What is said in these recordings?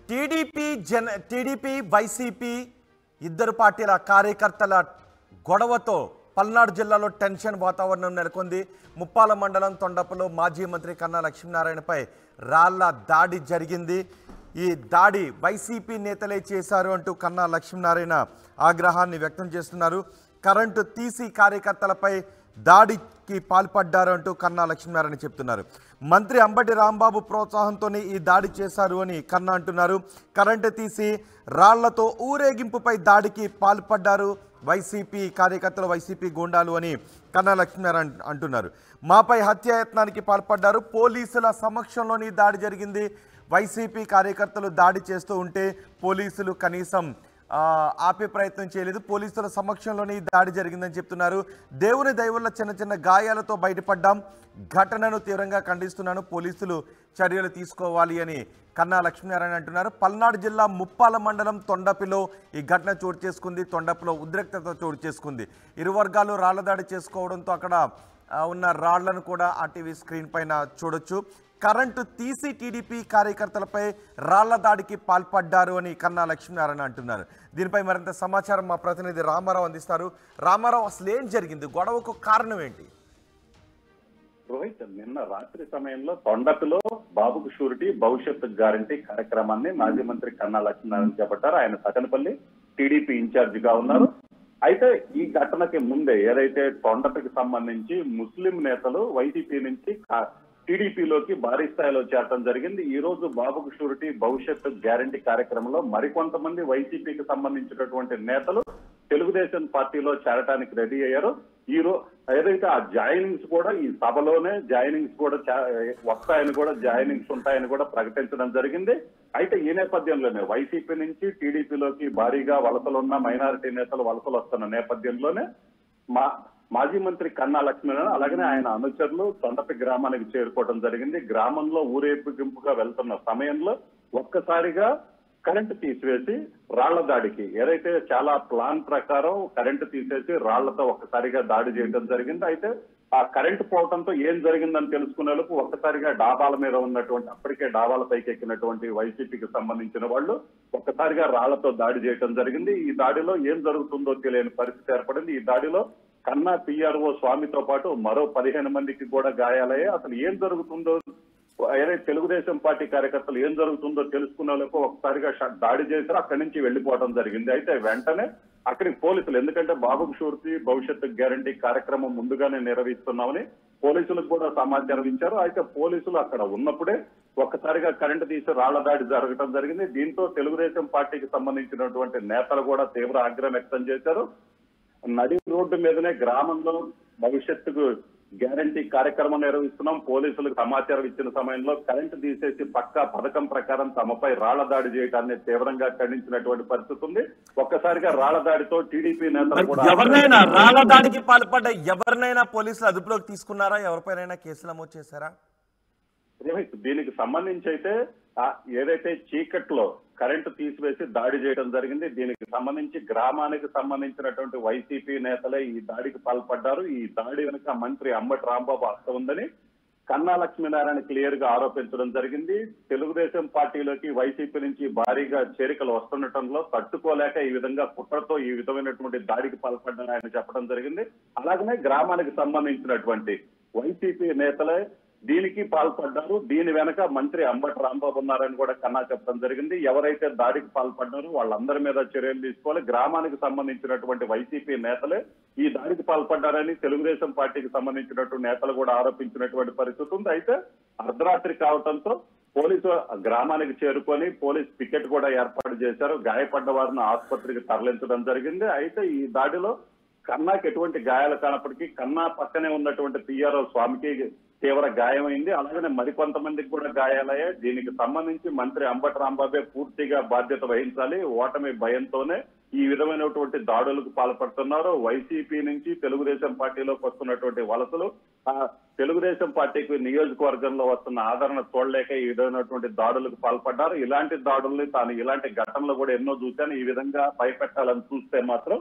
TDP జన TDP YCP ఇద్దరు పార్టీల కార్యకర్తల గొడవతో పల్నాడు జిల్లాలో టెన్షన్ వాతావరణం నెలకొంది ముప్పాల మండలం తొండపలో మాజీ మంత్రి కన్నా లక్ష్మీనారాయణపై రాళ్ల దాడి జరిగింది ఈ దాడి వైసీపీ నేతలే చేశారు అంటూ కన్నా లక్ష్మీనారాయణ ఆగ్రహాన్ని వ్యక్తం చేస్తున్నారు కరెంటు తీసి కార్యకర్తలపై దాడికి పాల్పడ్డారు అంటూ కన్నా లక్ష్మీనారాయణ చెప్తున్నారు మంత్రి అంబటి రాంబాబు ప్రోత్సాహంతోనే ఈ దాడి చేశారు అని కన్నా అంటున్నారు కరెంటు తీసి రాళ్లతో ఊరేగింపుపై దాడికి పాల్పడ్డారు వైసీపీ కార్యకర్తలు వైసీపీ గూండాలు అని కన్నా లక్ష్మీనారాయణ అంటున్నారు మాపై హత్యాయత్నానికి పాల్పడ్డారు పోలీసుల సమక్షంలోని ఈ దాడి జరిగింది వైసీపీ కార్యకర్తలు దాడి చేస్తూ ఉంటే పోలీసులు కనీసం ఆ, ఆపే ప్రయత్నం చేయలేదు పోలీసుల సమక్షంలోనే ఈ దాడి జరిగిందని చెప్తున్నారు దేవుని దయవల్ల చిన్న చిన్న గాయాలతో బయటపడ్డాం ఘటనను తీవ్రంగా ఖండిస్తున్నాను పోలీసులు చర్యలు తీసుకోవాలి అని కన్నా లక్ష్మీనారాయణ అంటున్నారు పల్నాడు జిల్లా ముప్పాల మండలం తొండపిలో ఈ ఘటన చోటు చేసుకుంది తొండపిలో ఉద్రిక్తత చోటు చేసుకుంది ఇరు వర్గాలు రాళ్ల దాడి చేసుకోవడంతో అక్కడ ఆ, ఉన్న రాళ్లను కూడా ఆ టీవీ స్క్రీన్ పైన చూడొచ్చు కరెంటు తీసి టీడీపీ కార్యకర్తలపై రాళ్ల దాడికి పాల్పడ్డారు అని కన్నా లక్ష్మీనారాయణ అంటున్నారు దీనిపై మరింత సమాచారం మా ప్రతినిధి రామారావు అందిస్తారు రామారావు అసలు ఏం జరిగింది గొడవకు కారణం ఏంటి రోహిత్ నిన్న రాత్రి సమయంలో తొండపిలో బాబుకు షూరిటీ భవిష్యత్తు గ్యారంటీ కార్యక్రమాన్ని మాజీ మంత్రి కన్నా లక్ష్మీనారాయణ చేపట్టారు ఆయన సకనపల్లి టీడీపీ ఇన్ఛార్జ్ గా ఉన్నారు అయితే ఈ ఘటనకి ముందే ఏదైతే తొండపికి సంబంధించి ముస్లిం నేతలు వైసీపీ నుంచి కా- టీడీపీలోకి భారీ స్థాయిలో చేరడం జరిగింది ఈ రోజు బాబుకు షూరిటీ భవిష్యత్తు గ్యారంటీ కార్యక్రమంలో మరికొంతమంది వైసీపీకి సంబంధించినటువంటి నేతలు తెలుగుదేశం పార్టీలో చేరటానికి రెడీ అయ్యారు ఈ రో ఏదైతే ఆ జాయినింగ్స్ కూడా ఈ సభలోనే జాయినింగ్స్ కూడా చా- వస్తాయని కూడా జాయినింగ్స్ ఉంటాయని కూడా ప్రకటించడం జరిగింది అయితే ఈ నేపథ్యంలోనే వైసీపీ నుంచి టీడీపీలోకి భారీగా వలసలున్న మైనారిటీ నేతలు వలసలు వస్తున్న నేపథ్యంలోనే మా మాజీ మంత్రి కన్నా లక్ష్మీనారాయణ అలాగనే ఆయన అనుచరులు తొండపి గ్రామానికి చేరుకోవడం జరిగింది గ్రామంలో ఊరేగింపుగా వెళ్తున్న సమయంలో ఒక్కసారిగా కరెంటు తీసివేసి రాళ్ల దాడికి ఏదైతే చాలా ప్లాన్ ప్రకారం కరెంటు తీసేసి రాళ్లతో ఒక్కసారిగా దాడి చేయడం జరిగింది అయితే ఆ కరెంటు పోవడంతో ఏం జరిగిందని తెలుసుకునేందుకు ఒక్కసారిగా డాబాల మీద ఉన్నటువంటి అప్పటికే డాబాల పైకి ఎక్కినటువంటి వైసీపీకి సంబంధించిన వాళ్ళు ఒక్కసారిగా రాళ్లతో దాడి చేయడం జరిగింది ఈ దాడిలో ఏం జరుగుతుందో తెలియని పరిస్థితి ఏర్పడింది ఈ దాడిలో కన్నా పిఆర్ఓ స్వామితో పాటు మరో పదిహేను మందికి కూడా గాయాలయ్యాయి అసలు ఏం జరుగుతుందో ఏదైతే తెలుగుదేశం పార్టీ కార్యకర్తలు ఏం జరుగుతుందో తెలుసుకునేందుకు ఒకసారిగా ష- దాడి చేశారు అక్కడి నుంచి వెళ్లిపోవడం జరిగింది అయితే వెంటనే అక్కడికి పోలీసులు ఎందుకంటే బాబుకు షూరిటీ భవిష్యత్తు గ్యారంటీ కార్యక్రమం ముందుగానే నిర్వహిస్తున్నామని పోలీసులకు కూడా సమాచారం ఇచ్చారు అయితే పోలీసులు అక్కడ ఉన్నప్పుడే ఒక్కసారిగా కరెంటు తీసి రాళ్ల దాడి జరగడం జరిగింది దీంతో తెలుగుదేశం పార్టీకి సంబంధించినటువంటి నేతలు కూడా తీవ్ర ఆగ్రహం వ్యక్తం చేశారు నడి రోడ్డు మీదనే గ్రామంలో భవిష్యత్తుకు గ్యారంటీ కార్యక్రమం నిర్వహిస్తున్నాం పోలీసులకు సమాచారం ఇచ్చిన సమయంలో కరెంటు తీసేసి పక్కా పథకం ప్రకారం తమపై రాళ్ల దాడి చేయడాన్ని తీవ్రంగా ఖండించినటువంటి పరిస్థితి ఉంది ఒక్కసారిగా రాళ్ల దాడితో టీడీపీ నేతలు కూడా ఎవరినైనా రాళ్ల దాడికి పాల్పడ్డ ఎవరినైనా పోలీసులు అదుపులోకి తీసుకున్నారా ఎవరిపైనైనా కేసులు నమోదు చేశారా రోహిత్ దీనికి సంబంధించి అయితే ఆ ఏదైతే చీకట్లో కరెంటు తీసివేసి దాడి చేయడం జరిగింది దీనికి సంబంధించి గ్రామానికి సంబంధించినటువంటి వైసీపీ నేతలే ఈ దాడికి పాల్పడ్డారు ఈ దాడి వెనుక మంత్రి అంబటి రాంబాబు హస్తం ఉందని కన్నా లక్ష్మీనారాయణ క్లియర్ గా ఆరోపించడం జరిగింది తెలుగుదేశం పార్టీలోకి వైసీపీ నుంచి భారీగా చేరికలు వస్తుండటంలో తట్టుకోలేక ఈ విధంగా కుట్రతో ఈ విధమైనటువంటి దాడికి పాల్పడ్డారని ఆయన చెప్పడం జరిగింది అలాగనే గ్రామానికి సంబంధించినటువంటి వైసీపీ నేతలే దీనికి పాల్పడ్డారు దీని వెనక మంత్రి అంబటి రాంబాబు ఉన్నారని కూడా కన్నా చెప్పడం జరిగింది ఎవరైతే దాడికి పాల్పడ్డారో వాళ్ళందరి మీద చర్యలు తీసుకోవాలి గ్రామానికి సంబంధించినటువంటి వైసీపీ నేతలే ఈ దాడికి పాల్పడ్డారని తెలుగుదేశం పార్టీకి సంబంధించినటువంటి నేతలు కూడా ఆరోపించినటువంటి పరిస్థితి ఉంది అయితే అర్ధరాత్రి కావడంతో పోలీసు గ్రామానికి చేరుకొని పోలీస్ పికెట్ కూడా ఏర్పాటు చేశారు గాయపడ్డ వారిని ఆసుపత్రికి తరలించడం జరిగింది అయితే ఈ దాడిలో కన్నాకి ఎటువంటి గాయాలు కానప్పటికీ కన్నా పక్కనే ఉన్నటువంటి పిఆర్ఓ స్వామికి తీవ్ర గాయమైంది అలాగనే మరికొంతమందికి కూడా గాయాలయ్యాయి దీనికి సంబంధించి మంత్రి అంబటి రాంబాబే పూర్తిగా బాధ్యత వహించాలి ఓటమి భయంతోనే ఈ విధమైనటువంటి దాడులకు పాల్పడుతున్నారు వైసీపీ నుంచి తెలుగుదేశం పార్టీలోకి వస్తున్నటువంటి వలసలు ఆ తెలుగుదేశం పార్టీకి నియోజకవర్గంలో వస్తున్న ఆదరణ చూడలేక ఈ విధమైనటువంటి దాడులకు పాల్పడ్డారు ఇలాంటి దాడుల్ని తాను ఇలాంటి ఘటనలు కూడా ఎన్నో చూశాను ఈ విధంగా భయపెట్టాలని చూస్తే మాత్రం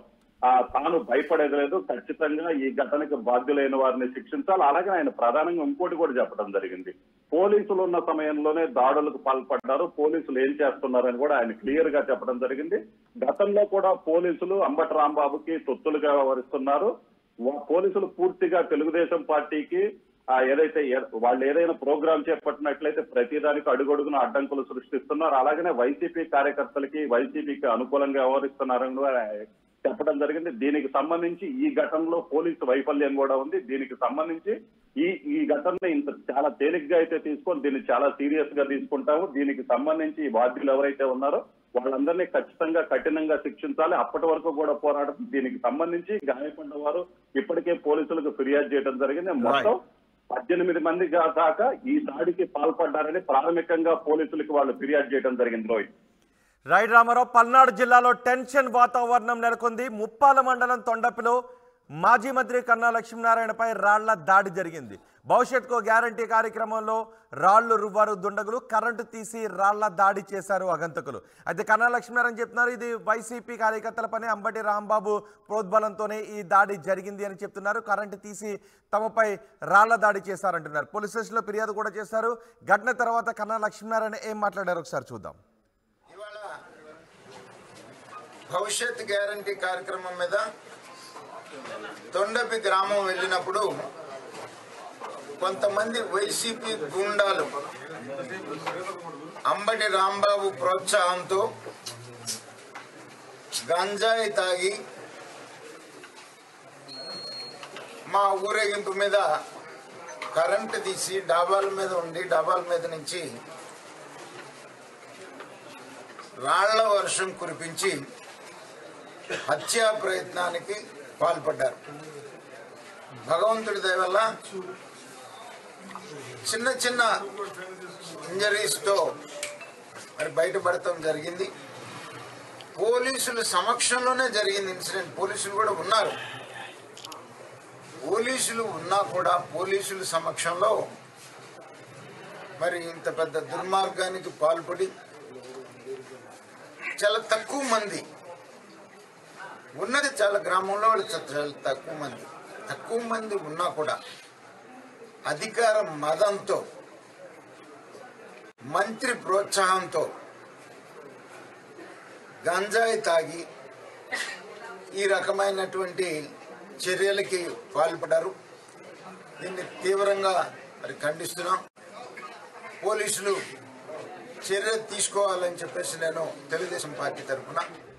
ఆ తాను భయపడేది లేదు ఖచ్చితంగా ఈ ఘటనకి బాధ్యులైన వారిని శిక్షించాలి అలాగే ఆయన ప్రధానంగా ఇంకోటి కూడా చెప్పడం జరిగింది పోలీసులు ఉన్న సమయంలోనే దాడులకు పాల్పడ్డారు పోలీసులు ఏం చేస్తున్నారని కూడా ఆయన క్లియర్ గా చెప్పడం జరిగింది గతంలో కూడా పోలీసులు అంబటి రాంబాబుకి తొత్తులుగా వ్యవహరిస్తున్నారు వా- పోలీసులు పూర్తిగా తెలుగుదేశం పార్టీకి ఆ ఏదైతే ఏ- వాళ్ళు ఏదైనా ప్రోగ్రామ్ చేపట్టినట్లయితే ప్రతిదానికి అడుగడుగున అడ్డంకులు సృష్టిస్తున్నారు అలాగనే వైసీపీ కార్యకర్తలకి వైసీపీకి అనుకూలంగా వ్యవహరిస్తున్నారని కూడా చెప్పడం జరిగింది దీనికి సంబంధించి ఈ ఘటనలో పోలీసు వైఫల్యం కూడా ఉంది దీనికి సంబంధించి ఈ ఈ ఘటనని ఇంత చాలా తేలిగ్గా అయితే తీసుకొని దీన్ని చాలా సీరియస్ గా తీసుకుంటాము దీనికి సంబంధించి ఈ బాధ్యులు ఎవరైతే ఉన్నారో వాళ్ళందరినీ ఖచ్చితంగా కఠినంగా శిక్షించాలి అప్పటి వరకు కూడా పోరాటం దీనికి సంబంధించి గాయపడిన వారు ఇప్పటికే పోలీసులకు ఫిర్యాదు చేయడం జరిగింది మొత్తం పద్దెనిమిది మంది గా- దాకా ఈ దాడికి పాల్పడ్డారని ప్రాథమికంగా పోలీసులకు వాళ్ళు ఫిర్యాదు చేయడం జరిగింది రోహిత్ రైట్ రామారావు పల్నాడు జిల్లాలో టెన్షన్ వాతావరణం నెలకొంది ముప్పాల మండలం తొండపిలో మాజీ మంత్రి కన్నా లక్ష్మీనారాయణపై రాళ్ల దాడి జరిగింది భవిష్యత్తుకు గ్యారంటీ కార్యక్రమంలో రాళ్లు రువ్వారు దుండగులు కరెంటు తీసి రాళ్ల దాడి చేశారు అగంతకులు అయితే కన్నా లక్ష్మీనారాయణ చెప్తున్నారు ఇది వైసీపీ కార్యకర్తల పని అంబటి రాంబాబు ప్రోద్బలంతోనే ఈ దాడి జరిగింది అని చెప్తున్నారు కరెంటు తీసి తమపై రాళ్ల దాడి చేశారంటున్నారు పోలీస్ స్టేషన్లో ఫిర్యాదు కూడా చేశారు ఘటన తర్వాత కన్నా లక్ష్మీనారాయణ ఏం మాట్లాడారు ఒకసారి చూద్దాం ఇవాళ భవిష్యత్ గ్యారంటీ కార్యక్రమం మీద తొండపి గ్రామం వెళ్ళినప్పుడు కొంతమంది వైసీపీ గూండాలు అంబటి రాంబాబు ప్రోత్సాహంతో గంజాయి తాగి మా ఊరేగింపు మీద కరెంటు తీసి డాబాల మీద ఉండి డాబాల మీద నుంచి రాళ్ల వర్షం కురిపించి హత్యా ప్రయత్నానికి పాల్పడ్డారు భగవంతుడి దయ వల్ల చిన్న చిన్న ఇంజరీస్తో మరి బయటపడటం జరిగింది పోలీసుల సమక్షంలోనే జరిగింది ఇన్సిడెంట్ పోలీసులు కూడా ఉన్నారు పోలీసులు ఉన్నా కూడా పోలీసుల సమక్షంలో మరి ఇంత పెద్ద దుర్మార్గానికి పాల్పడి చాలా తక్కువ మంది ఉన్నది చాలా గ్రామంలో వాళ్ళు చ- చాలా తక్కువ మంది తక్కువ మంది ఉన్నా కూడా అధికార మదంతో మంత్రి ప్రోత్సాహంతో గంజాయి తాగి ఈ రకమైనటువంటి చర్యలకి పాల్పడ్డారు దీన్ని తీవ్రంగా మరి ఖండిస్తున్నాం పోలీసులు చర్య తీసుకోవాలని చెప్పేసి నేను తెలుగుదేశం పార్టీ తరఫున